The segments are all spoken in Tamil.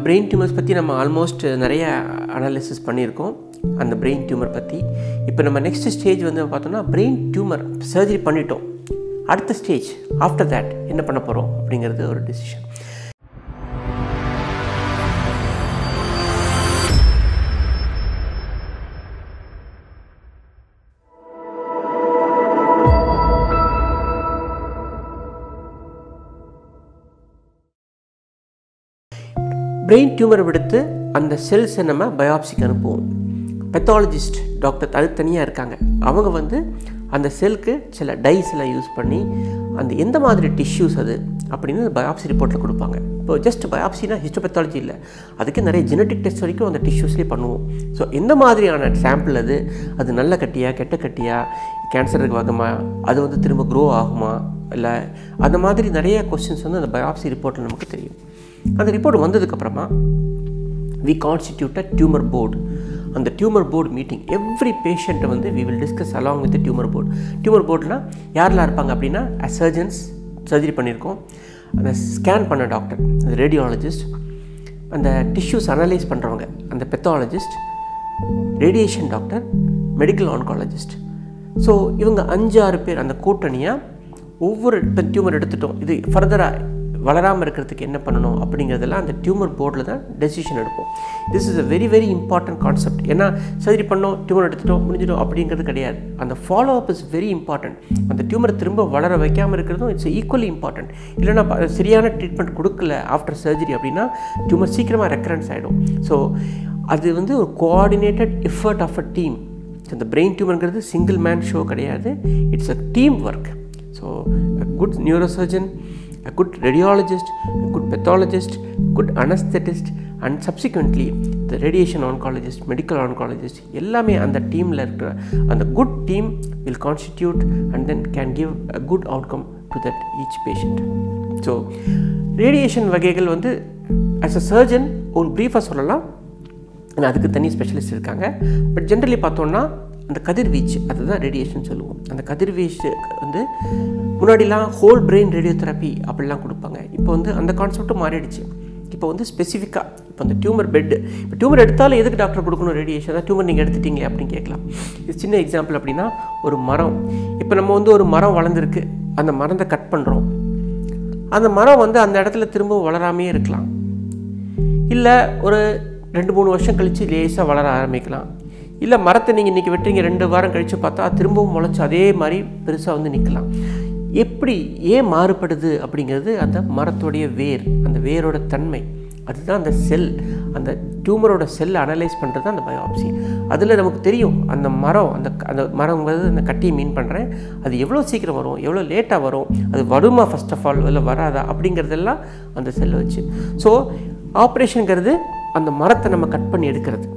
பிரெயின் டியூமர்ஸ் பற்றி நம்ம ஆல்மோஸ்ட் நிறைய அனாலிசிஸ் பண்ணியிருக்கோம் அந்த பிரெயின் டியூமர் பற்றி இப்போ நம்ம நெக்ஸ்ட் ஸ்டேஜ் வந்து பார்த்தோம்னா பிரெயின் டியூமர் சர்ஜரி பண்ணிட்டோம் அடுத்த ஸ்டேஜ் ஆஃப்டர் தேட் என்ன பண்ண போகிறோம் அப்படிங்கிறது ஒரு டிசிஷன் பிரெயின் டியூமரை விடுத்து அந்த செல்ஸை நம்ம பயாப்சிக்கு அனுப்புவோம் பெத்தாலஜிஸ்ட் டாக்டர் அது தனியாக இருக்காங்க அவங்க வந்து அந்த செல்க்கு சில டைஸ் எல்லாம் யூஸ் பண்ணி அந்த எந்த மாதிரி டிஷ்யூஸ் அது அப்படின்னு பயாப்சி ரிப்போர்ட்டில் கொடுப்பாங்க இப்போ ஜஸ்ட் பயாப்சினா ஹிஸ்டோபெத்தாலஜி இல்லை அதுக்கு நிறைய ஜெனட்டிக் டெஸ்ட் வரைக்கும் அந்த டிஷ்யூஸ்லேயே பண்ணுவோம் ஸோ எந்த மாதிரியான சாம்பிள் அது அது நல்ல கட்டியா கெட்ட கட்டியா கேன்சருக்கு வகமா அது வந்து திரும்ப க்ரோ ஆகுமா இல்லை அந்த மாதிரி நிறைய கொஸ்டின்ஸ் வந்து அந்த பயாப்சி ரிப்போர்ட்டில் நமக்கு தெரியும் அந்த ரிப்போர்ட் வந்ததுக்கப்புறமா we constitute a tumour board அந்த டியூமர் போர்டு மீட்டிங் எவ்ரி பேஷண்ட்டை வந்து we will discuss along with tumour board tumour போர்டுனா யாரெல்லாம் இருப்பாங்க அப்படின்னா சர்ஜன்ஸ் சர்ஜரி பண்ணியிருக்கோம் அந்த ஸ்கேன் பண்ண டாக்டர் அந்த ரேடியாலஜிஸ்ட் அந்த டிஷ்யூஸ் அனலைஸ் பண்ணுறவங்க அந்த pathologist radiation doctor medical oncologist so இவங்க அஞ்சு ஆறு பேர் அந்த கூட்டணியாக ஒவ்வொரு இப்போ டியூமர் எடுத்துட்டோம் இது ஃபர்தராக வளராமல் இருக்கிறதுக்கு என்ன பண்ணணும் அப்படிங்கிறதெல்லாம் அந்த டியூமர் போர்டில் தான் டெசிஷன் எடுப்போம் this is a very very important concept ஏன்னா சர்ஜரி பண்ணோம் டியூமர் எடுத்துட்டோம் முடிஞ்சிடும் அப்படிங்கிறது கிடையாது அந்த follow up is very important அந்த டியூமரை திரும்ப வளர வைக்காமல் இருக்கிறதும் இட்ஸ் ஈக்குவலி இம்பார்ட்டன்ட் இல்லைனா சரியான ட்ரீட்மெண்ட் கொடுக்கல ஆஃப்டர் சர்ஜரி அப்படின்னா டியூமர் சீக்கிரமாக ரெக்கரன்ஸ் ஆகிடும் ஸோ அது வந்து ஒரு coordinated effort of a team இந்த பிரெயின் டியூமருங்கிறது சிங்கிள் மேன் ஷோ கிடையாது it's a team work so good neurosurgeon a good radiologist, a good pathologist, good anesthetist and subsequently the radiation oncologist, medical oncologist எல்லாமே அந்த டீமில் இருக்கிற அந்த good team will constitute and then can give a good outcome to that each patient so radiation வகைகள் வந்து ஆஸ் அ சர்ஜன் ஒரு ப்ரீஃபாக சொல்லலாம் அதுக்கு தனி ஸ்பெஷலிஸ்ட் இருக்காங்க பட் ஜென்ரலி பார்த்தோன்னா அந்த கதிர்வீச்சு அதுதான் ரேடியேஷன் சொல்லுவோம் அந்த கதிர்வீச்சு வந்து முன்னாடிலாம் ஹோல் பிரெயின் ரேடியோதெரப்பி அப்படிலாம் கொடுப்பாங்க இப்போ வந்து அந்த கான்செப்ட்டும் மாறிடுச்சு இப்போ வந்து ஸ்பெசிஃபிக்காக இப்போ அந்த டியூமர் பெட்டு இப்போ டியூமர் எடுத்தாலும் எதுக்கு டாக்டர் கொடுக்கணும் ரேடியேஷன் தான் டியூமர் நீங்கள் எடுத்துட்டீங்களே அப்படின்னு கேட்கலாம் இது சின்ன எக்ஸாம்பிள் அப்படின்னா ஒரு மரம் இப்போ நம்ம வந்து ஒரு மரம் வளர்ந்துருக்கு அந்த மரத்தை கட் பண்ணுறோம் அந்த மரம் வந்து அந்த இடத்துல திரும்பவும் வளராமே இருக்கலாம் இல்லை ஒரு ரெண்டு மூணு வருஷம் கழித்து லேசாக வளர ஆரம்பிக்கலாம் இல்லை மரத்தை நீங்கள் இன்றைக்கி வெட்டுறீங்க ரெண்டு வாரம் கழித்து பார்த்தா திரும்பவும் முளைச்சி அதே மாதிரி பெருசாக வந்து நிற்கலாம் எப்படி ஏன் மாறுபடுது அப்படிங்கிறது அந்த மரத்தோடைய வேர் அந்த வேரோட தன்மை அதுதான் அந்த செல் அந்த டியூமரோட செல்லை அனலைஸ் பண்ணுறது தான் அந்த பயோப்சி அதில் நமக்கு தெரியும் அந்த மரம் அந்த அந்த மரங்கிறது அந்த கட்டியை மீன் பண்ணுறேன் அது எவ்வளோ சீக்கிரம் வரும் எவ்வளோ லேட்டாக வரும் அது வருமா ஃபஸ்ட் ஆஃப் ஆல் இல்லை வராதா அப்படிங்கிறதெல்லாம் அந்த செல்லை வச்சு ஸோ ஆப்ரேஷனுங்கிறது அந்த மரத்தை நம்ம கட் பண்ணி எடுக்கிறது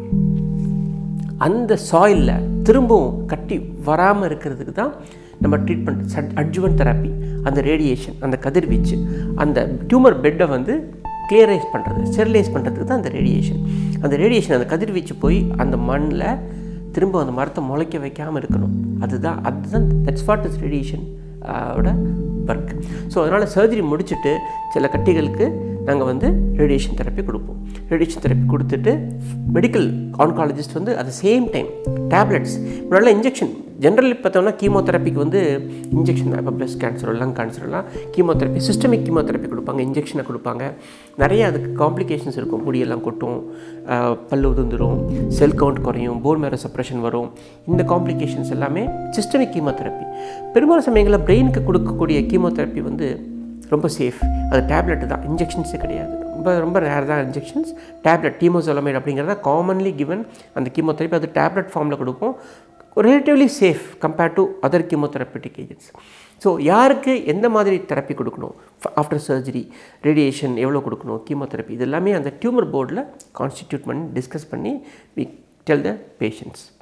அந்த சாயிலில் திரும்பவும் கட்டி வராமல் இருக்கிறதுக்கு தான் நம்ம ட்ரீட்மெண்ட் சட் அட்ஜுவன் தெரப்பி அந்த ரேடியேஷன் அந்த கதிர்வீச்சு அந்த டியூமர் பெட்டை வந்து கிளியரைஸ் பண்ணுறது ஸ்டெரிலைஸ் பண்ணுறதுக்கு தான் அந்த ரேடியேஷன் அந்த ரேடியேஷன் அந்த கதிர்வீச்சு போய் அந்த மண்ணில் திரும்ப அந்த மரத்தை முளைக்க வைக்காமல் இருக்கணும் அதுதான் அதுதான் தட்ஸ் வாட் இஸ் ரேடியேஷன் ஓட ஒர்க் ஸோ அதனால் சர்ஜரி முடிச்சுட்டு சில கட்டிகளுக்கு நாங்கள் வந்து ரேடியேஷன் தெரப்பி கொடுப்போம் ரேடியேஷன் தெரப்பி கொடுத்துட்டு மெடிக்கல் ஆன்காலஜிஸ்ட் வந்து அட் சேம் டைம் டேப்லெட்ஸ் முன்னாடி இன்ஜெக்ஷன் ஜென்ரலி பார்த்தோம்னா கீமோதெரப்பிக்கு வந்து இன்ஜெக்ஷன் இப்போ பிரெஸ்ட் கேன்சர் லங் கேன்சர்லாம் கீமோதெரப்பி சிஸ்டமிக் கீமோதெரப்பி கொடுப்பாங்க இன்ஜெக்ஷனை கொடுப்பாங்க நிறைய அதுக்கு காம்ப்ளிகேஷன்ஸ் இருக்கும் முடியெல்லாம் கொட்டும் பல்லு உதிர்ந்துடும் செல் கவுண்ட் குறையும் போன் மேரோ சப்ரெஷன் வரும் இந்த காம்ப்ளிகேஷன்ஸ் எல்லாமே சிஸ்டமிக் கீமோதெரப்பி பெரும்பாலும் சமயங்களில் பிரெயினுக்கு கொடுக்கக்கூடிய கீமோதெரப்பி வந்து ரொம்ப சேஃப் அது டேப்லெட்டு தான் இன்ஜெக்ஷன்ஸே கிடையாது ரொம்ப ரொம்ப ரேர் தான் இன்ஜெக்ஷன்ஸ் டேப்லெட் டீமோசோலமைட் அப்படிங்கிறத காமன்லி கிவன் அந்த கீமோதெரப்பி அது டேப்லெட் ஃபார்மில் கொடுப்போம் relatively safe compared to other கீமோதெரப்பிட்டிக் ஏஜென்ட்ஸ் ஸோ யாருக்கு எந்த மாதிரி தெரப்பி கொடுக்கணும் ஆஃப்டர் சர்ஜரி ரேடியேஷன் எவ்வளோ கொடுக்கணும் கீமோதெரப்பி இது எல்லாமே அந்த டியூமர் போர்டில் கான்ஸ்டிடியூட் பண்ணி டிஸ்கஸ் பண்ணி வி டெல் த பேஷண்ட்ஸ்